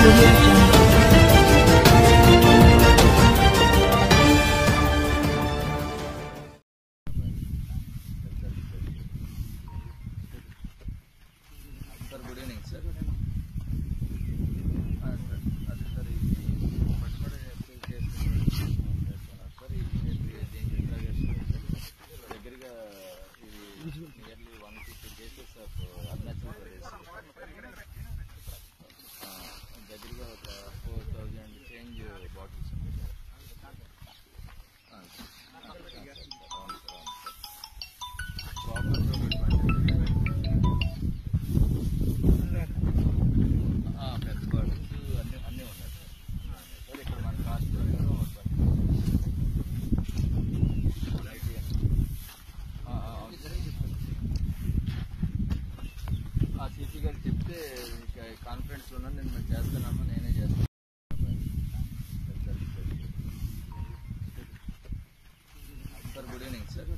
audio jungle. Sir good evening sir ఆ, sir అదే sir ఈ పట్టుబడి అప్లై చేస్తున్నారు సార్ ఈ దీనికి ఇంట్రాగేషన్ దగ్గరగా ఇది nearly one fifty cases of Arunachal Pradesh ఆ, దగ్గరగా ఒక ఫోర్ థౌజండ్ చేంజ్ బాటిల్స్ ఉంది సార్ ఆ, సార్. ఆ, అవును సార్ అవును సార్ అవును సార్ ప్రాపర్ పెద్ద బాటిల్స్ అన్ని అన్నీ ఉన్నాయి సార్ సార్ ఇక్కడ మన కాస్ట్ రైట్ అవును సార్ ఆ సీసీ గారికి చెప్తే కాన్ఫిడెన్స్ ఉన్నా నేను మేము చేస్తున్నాము నేనే చేస్తాను సార్ గుడ్ ఈవినింగ్ సార్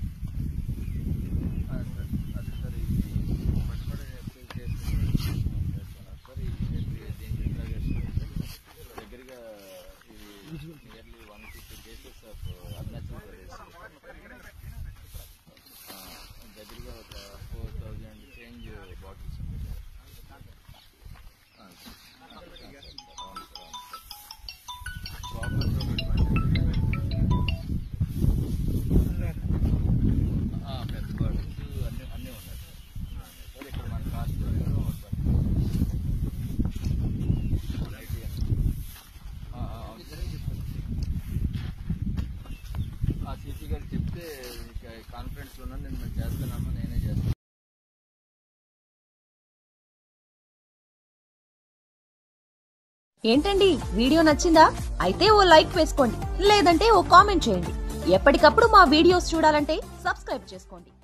ఆ, సార్ అదే సార్ ఈ పట్టుబడి అప్లై చేస్తున్నారు సార్ ఈ దీనికి ఇంట్రాగేషన్ దగ్గరగా ఇది nearly one fifty cases of Arunachal Pradesh ఆ, దగ్గరగా ఒక ఫోర్ థౌజండ్ చేంజ్ బాటిల్స్ ఉంది సార్ ఆ, సార్. ఆ, అవును సార్ అవును సార్ ప్రాపర్ పెద్ద బాటిల్స్ అన్ని అన్నీ ఉన్నాయి సార్ సార్ ఇక్కడ మన కాస్ట్ రైట్ అవును సార్ ఆ సీసీ గారికి చెప్తే కాన్ఫిడెన్స్ ఉన్నా నేను మేము చేస్తున్నాము నేనే చేస్తాను ఏంటండి వీడియో నచ్చిందా అయితే ఓ లైక్ వేసుకోండి లేదంటే ఓ కామెంట్ చేయండి ఎప్పటికప్పుడు మా వీడియోస్ చూడాలంటే సబ్స్క్రైబ్ చేసుకోండి